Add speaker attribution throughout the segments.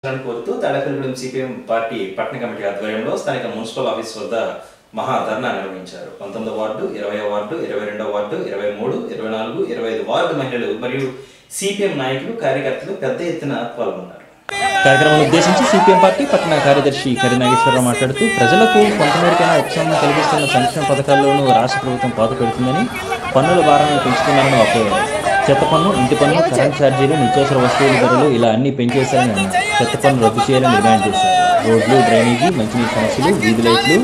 Speaker 1: అని కోరుతూ Tadepalligudem CPM party పట్టణ కమిటీ ఆధ్వర్యంలో స్థానిక మున్సిపల్ ఆఫీస్ వద్ద మహా ధర్నా నిర్వహించారు పంతొమ్మిదో వార్డు ఇరవై వార్డు ఇరవై రెండో వార్డు ఇరవై మూడు ఇరవై నాలుగు ఇరవై ఐదు వార్డు మహిళలు మరియు సిపిఎం నాయకులు కార్యకర్తలు పెద్ద ఎత్తున పాల్గొన్నారు
Speaker 2: కార్యక్రమం ఉద్దేశించి సిపిఎం పార్టీ పట్టణ కార్యదర్శి కరినాగేశ్వరరావు మాట్లాడుతూ ప్రజలకు కొంతమేరకైనా ఉపశమనం కలిగిస్తున్న సంక్షేమ పథకాల్లోనూ రాష్ట్ర ప్రభుత్వం పాత పెడుతుందని పన్నుల భారాన్ని పెంచుతున్నారని వాపోయారు చెత్త పన్ను ఇంటి పన్ను కరెంట్ ఛార్జీలు నిత్యావసర వస్తువుల ధరలు ఇలా అన్ని పెంచేశారని అన్నారు చెత్త పన్ను రద్దు చేయాలని డిమాండ్ చేశారు రోడ్లు డ్రైనేజీ మంచినీటి సమస్యలు వీధి లైట్లు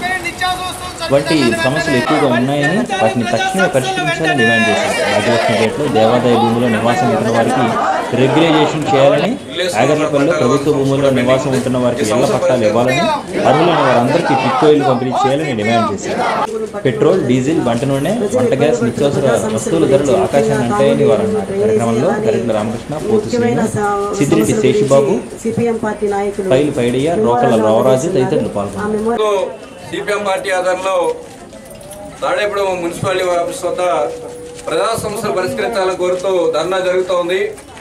Speaker 2: వంటి సమస్యలు ఎక్కువగా ఉన్నాయని వాటిని తక్షణమే పరిష్కరించాలని డిమాండ్ చేశారు రాజలక్ష్మీపేటలో దేవాదాయ భూమిలో నివాసం ఉంటున్న వారికి రెగ్యులైజేషన్ చేయాలని ఆగర్లపల్లిలో ప్రభుత్వ భూముల్లో నివాసం ఉంటున్న వారికి ఇళ్ల పట్టాలు ఇవ్వాలని అర్హులైన వారందరికీ టిక్కోయిలు పంపిణీ చేయాలని డిమాండ్ చేశారు పెట్రోల్ డీజిల్ వంట నూనె వంట గ్యాస్ నిత్యావసర వస్తువుల ధరలు ఆకాశాన్ని అంటాయని వారు అన్నారు కార్యక్రమంలో గరిట్ల రామకృష్ణ పోతు శ్రీను సిద్దిరెడ్డి శేషుబాబు
Speaker 3: సిపిఎం పార్టీ నాయకులు
Speaker 2: పైలు పైడయ్య రోకల రావరాజు తదితరులు పాల్గొన్నారు
Speaker 3: ఆమె
Speaker 4: సిపిఎం పార్టీ ఆధారంలో తాడేపురం మున్సిపాలిటీ ఆఫీస్ వద్ద ప్రజా సమస్యలు పరిష్కరించాలని కోరుతూ ధర్నా జరుగుతోంది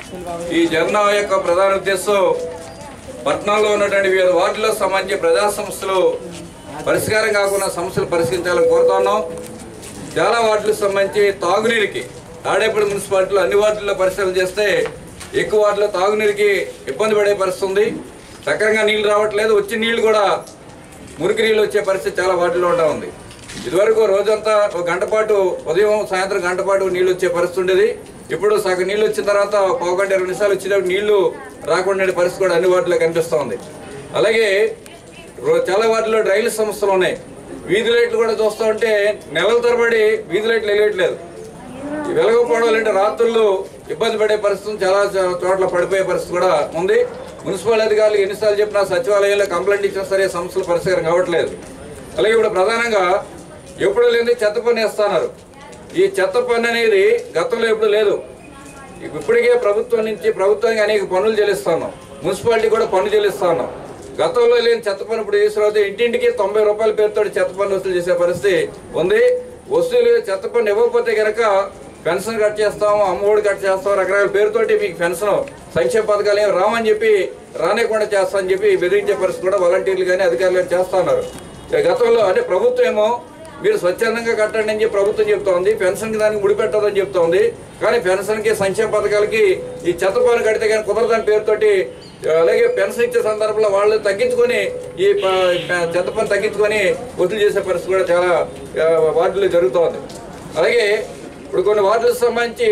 Speaker 4: ఈ ధర్నా యొక్క ప్రధాన ఉద్దేశం పట్టణంలో ఉన్నటువంటి వివిధ వార్డులకు సంబంధించి ప్రజా సమస్యలు పరిష్కారం కాకుండా సమస్యలు పరిష్కరించాలని కోరుతున్నాం చాలా వార్డులకు సంబంధించి తాగునీరుకి తాడేపల్లి మున్సిపాలిటీలో అన్ని వార్డుల్లో పరిశీలన చేస్తే ఎక్కువ వార్డులో తాగునీరుకి ఇబ్బంది పడే పరిస్థితి ఉంది సక్రంగా నీళ్లు రావట్లేదు వచ్చే నీళ్లు కూడా మురికి నీళ్ళు వచ్చే పరిస్థితి చాలా వాటిలో ఉంటా ఉంది ఇదివరకు రోజంతా ఒక గంట పాటు ఉదయం సాయంత్రం గంట పాటు నీళ్ళు వచ్చే పరిస్థితి ఉండేది ఇప్పుడు సగం నీళ్ళు వచ్చిన తర్వాత పావు గంట ఇరవై నిమిషాలు వచ్చేటప్పుడు నీళ్లు రాకుండా ఉండే పరిస్థితి కూడా అన్ని వాటిలో కనిపిస్తూ ఉంది అలాగే రో- చాలా వాటిలో డ్రైనేజ్ సమస్యలు ఉన్నాయి వీధి లైట్లు కూడా చూస్తూ ఉంటే నెలల తరబడి వీధి లైట్లు వెలగట్లేదు ఈ వెలగకపోవడం అంటే రాత్రులు ఇబ్బంది పడే పరిస్థితి చాలా చో- చోట్ల పడిపోయే పరిస్థితి కూడా ఉంది మున్సిపల్ అధికారులు ఎన్నిసార్లు చెప్పినా సచివాలయంలో కంప్లైంట్ ఇచ్చినా సరే సమస్యలు పరిష్కారం కావట్లేదు అలాగే ఇప్పుడు ప్రధానంగా ఎప్పుడు లేని చెత్త పన్ను వేస్తున్నారు ఈ చెత్త పన్ను అనేది గతంలో ఎప్పుడు లేదు ఇప్పటికే ప్రభుత్వం నుంచి ప్రభుత్వానికి అనేక పన్నులు చెల్లిస్తున్నాం మున్సిపాలిటీ కూడా పన్ను చెల్లిస్తున్నాం గతంలో లేని చెత్త పన్ను ఇప్పుడు చేసిన తర్వాత ఇంటింటికి తొంభై రూపాయల పేరుతో చెత్త పన్ను వసూలు చేసే పరిస్థితి ఉంది వసూలు చెత్త పన్ను ఇవ్వకపోతే కనుక పెన్షన్ కట్ చేస్తాము అమ్మఒడి కట్ చేస్తాం రకరకాల పేరుతోటి మీకు పెన్షన్ సంక్షేమ పథకాలు ఏమి రామని చెప్పి రానివ్వకుండా చేస్తామని చెప్పి బెదిరించే పరిస్థితి కూడా వాలంటీర్లు కానీ అధికారులు కానీ చేస్తా ఉన్నారు గతంలో అంటే ప్రభుత్వం ఏమో మీరు స్వచ్ఛందంగా కట్టండి అని చెప్పి ప్రభుత్వం చెప్తోంది పెన్షన్కి దానికి ముడిపెట్టదని చెప్తోంది కానీ పెన్షన్కి సంక్షేమ పథకాలకి ఈ చెత్త పన్ను కడితే కానీ కుదరదని పేరుతోటి అలాగే పెన్షన్ ఇచ్చే సందర్భంలో వాళ్ళు తగ్గించుకొని ఈ ప- ప- చెత్త పన్ను తగ్గించుకొని వసూలు చేసే పరిస్థితి కూడా చాలా ఆ, వార్డుల్లో జరుగుతోంది అలాగే ఇప్పుడు కొన్ని వార్డులకు సంబంధించి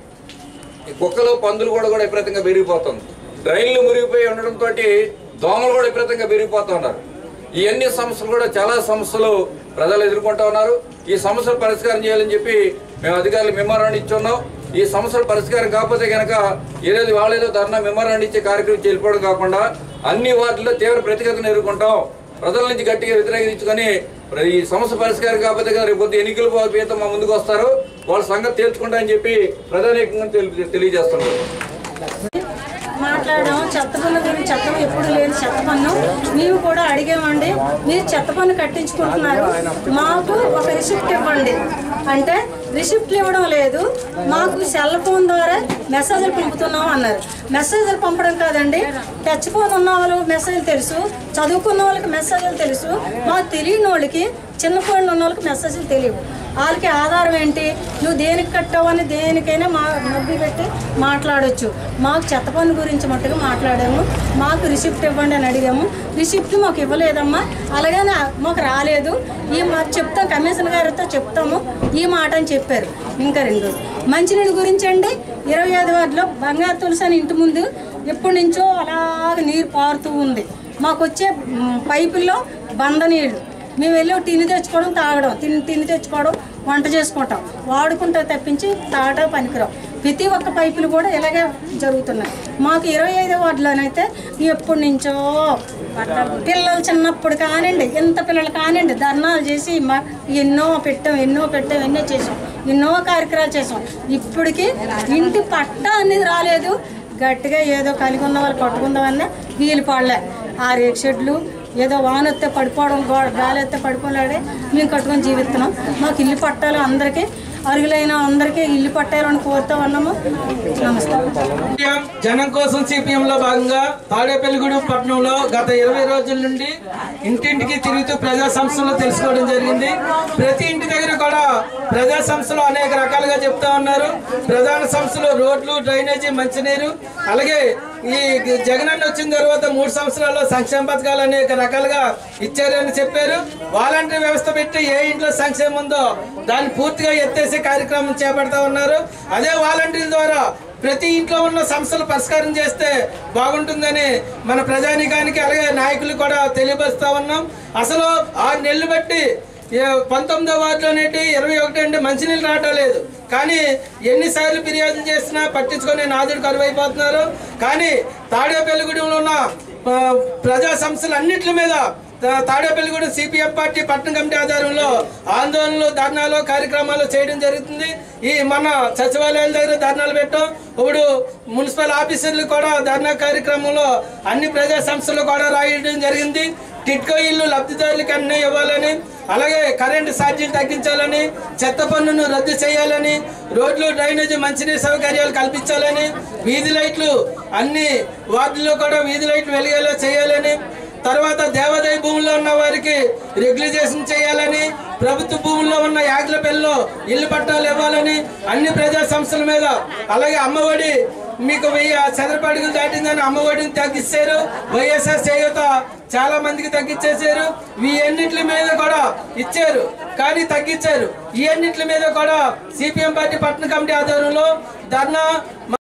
Speaker 4: ఈ కుక్కలు పందులు కూడా కూడా విపరీతంగా పెరిగిపోతుంది రైళ్లు మురిగిపోయి ఉండడంతో దోమలు కూడా విపరీతంగా పెరిగిపోతూ ఉన్నారు ఈ అన్ని సమస్యలు కూడా చాలా సమస్యలు ప్రజలు ఎదుర్కొంటూ ఉన్నారు ఈ సమస్యలు పరిష్కారం చేయాలని చెప్పి మేము అధికారులు మెమోరాండం ఇచ్చున్నాం ఈ సమస్యలు పరిష్కారం కాకపోతే కనుక ఏదేది వాళ్ళేదో ధర్నా మెమోరాండం ఇచ్చే కార్యక్రమం వెళ్ళిపోవడం కాకుండా అన్ని వాటిల్లో తీవ్ర ప్రతిఘటన ఎదుర్కొంటాం ప్రజల నుంచి గట్టిగా వ్యతిరేకించుకొని మరి ఈ సమస్య పరిష్కారం కాకపోతే కదా రేపు పొద్దున్న ఎన్నికల పేరుతో మా ముందుకు వస్తారు వాళ్ళ సంగతి తేల్చుకుంటా అని చెప్పి ప్రధానికంగా తెలి- తెలియజేస్తున్నారు
Speaker 5: మాట్లాడడం చెత్త పన్ను గురించి చెత్త ఎప్పుడు లేని చెత్త పన్ను మేము కూడా అడిగామండి మీరు చెత్త పన్ను కట్టించుకుంటున్నారు మాకు ఒక రిసిప్ట్ ఇవ్వండి అంటే రిసిప్ట్లు ఇవ్వడం లేదు మాకు సెల్ ఫోన్ ద్వారా మెసేజ్లు పంపుతున్నాం అన్నారు మెసేజ్లు పంపడం కాదండి టచ్ ఫోన్ ఉన్న వాళ్ళు మెసేజ్ తెలుసు చదువుకున్న వాళ్ళకి మెసేజ్లు తెలుసు మాకు తెలియని వాళ్ళకి చిన్న ఫోన్లు ఉన్న వాళ్ళకి మెసేజ్లు తెలియవు వాళ్ళకి ఆధారం ఏంటి నువ్వు దేనికి కట్టావని దేనికైనా మా నొప్పి పెట్టి మాట్లాడొచ్చు మాకు చెత్త పన్ను గురించి మట్టుగా మాట్లాడాము మాకు రిసిప్ట్ ఇవ్వండి అని అడిగాము రిసిప్ట్ మాకు ఇవ్వలేదమ్మా అలాగని మాకు రాలేదు ఈ మా చెప్తాం కమిషనర్ గారితో చెప్తాము ఈ మాట అని చెప్పారు ఇంకా రెండు మంచినీళ్ళ గురించి అండి ఇరవై ఐదు వార్డులో బంగారు తులసి అని ఇంటి ముందు ఎప్పటి నుంచో అలాగ నీరు పారుతూ ఉంది మాకు వచ్చే మ్, పైపుల్లో బంద నీళ్ళు మేము వెళ్ళి ఒక తిని తెచ్చుకోవడం తాగడం తిని తిని తెచ్చుకోవడం వంట చేసుకుంటాం వాడుకుంటే తప్పించి తాగటం పనికిరాం ప్రతి ఒక్క పైపులు కూడా ఇలాగే జరుగుతున్నాయి మాకు ఇరవై ఐదో వార్డులోనైతే ఎప్పటి నుంచో పిల్లలు చిన్నప్పుడు కానివ్వండి ఎంత పిల్లలు కానివ్వండి ధర్నాలు చేసి మా ఎన్నో పెట్టాం ఎన్నో పెట్టాం ఎన్నో చేసాం ఎన్నో కార్యక్రమాలు చేసాం ఇప్పటికి ఇంటి పట్ట అనేది రాలేదు గట్టిగా ఏదో కలిగి ఉన్న వాళ్ళు కొట్టుకుందామన్నా వీలు పడలే ఆ రేక్ షెడ్లు ఏదో వాన వస్తే పడిపోవడం గో- గాలి వస్తే పడిపోలేడే మేము కట్టుకొని జీవిస్తున్నాం మాకు ఇల్లు పట్టాలి అందరికీ అర్హులైన అందరికీ ఇల్లు పట్టాలని కోరుతూ ఉన్నాము నమస్కారం
Speaker 3: సిపిఎం జనం కోసం సిపిఎం లో భాగంగా తాడేపల్లిగూడెం పట్టణంలో గత ఇరవై రోజుల నుండి ఇంటింటికి తిరుగుతూ ప్రజా సంస్థలు తెలుసుకోవడం జరిగింది ప్రతి ఇంటి దగ్గర కూడా ప్రజా సంస్థలు అనేక రకాలుగా చెప్తా ఉన్నారు ప్రధాన సంస్థలు రోడ్లు డ్రైనేజీ మంచినీరు అలాగే ఈ జగనన్న వచ్చిన తర్వాత మూడు సంవత్సరాల్లో సంక్షేమ పథకాలు అనేక రకాలుగా ఇచ్చారని చెప్పారు వాలంటీర్ వ్యవస్థ పెట్టి ఏ ఇంట్లో సంక్షేమం ఉందో దాన్ని పూర్తిగా ఎత్తేసే కార్యక్రమం చేపడతా ఉన్నారు అదే వాలంటీర్ల ద్వారా ప్రతి ఇంట్లో ఉన్న సమస్యలు పరిష్కారం చేస్తే బాగుంటుందని మన ప్రజానికానికి అలాగే నాయకులు కూడా తెలియపరుస్తా ఉన్నాం అసలు ఆరు నెలలు బట్టి ఏ- పంతొమ్మిదో వార్డులో నేటి ఇరవై ఒకటి అంటే మంచినీళ్ళు రావటం లేదు కానీ ఎన్నిసార్లు ఫిర్యాదులు చేసినా పట్టించుకొని నాదుడు కరువైపోతున్నారు కానీ తాడేపల్లిగూడెంలో ఉన్న ఆ, ప్రజా సంస్థలు అన్నింటి మీద తా- తాడేపల్లిగూడెం సిపిఎం పార్టీ పట్టణ కమిటీ ఆధ్వర్యంలో ఆందోళనలు ధర్నాలు కార్యక్రమాలు చేయడం జరుగుతుంది ఈ మన సచివాలయాల దగ్గర ధర్నాలు పెట్టాం ఇప్పుడు మున్సిపల్ ఆఫీసర్లు కూడా ధర్నా కార్యక్రమంలో అన్ని ప్రజా సంస్థలు కూడా రాయడం జరిగింది టిట్కో ఇల్లు లబ్ధిదారులకు అన్నీ ఇవ్వాలని అలాగే కరెంటు ఛార్జీలు తగ్గించాలని చెత్త పన్నును రద్దు చేయాలని రోడ్లు డ్రైనేజీ మంచినీరు సౌకర్యాలు కల్పించాలని వీధి లైట్లు అన్ని వార్డుల్లో కూడా వీధి లైట్లు వెలిగేలా చేయాలని తర్వాత దేవాదాయ భూముల్లో ఉన్న వారికి రెగ్యులైజేషన్ చేయాలని ప్రభుత్వ భూముల్లో ఉన్న యాగ్ల పెళ్ళలో ఇల్లు పట్టాలు ఇవ్వాలని అన్ని ప్రజా సంస్థల మీద అలాగే అమ్మఒడి మీకు వెయ్యి చదరపు అడుగులు దాటిందని అమ్మఒడిని తగ్గిస్తారు వైఎస్ఆర్ చేయూత చాలా మందికి తగ్గించేశారు ఈ అన్నింటి మీద కూడా ఇచ్చారు కానీ తగ్గించారు ఈ అన్నింటి మీద కూడా సిపిఎం పార్టీ పట్టణ కమిటీ ఆధ్వర్యంలో ధర్నా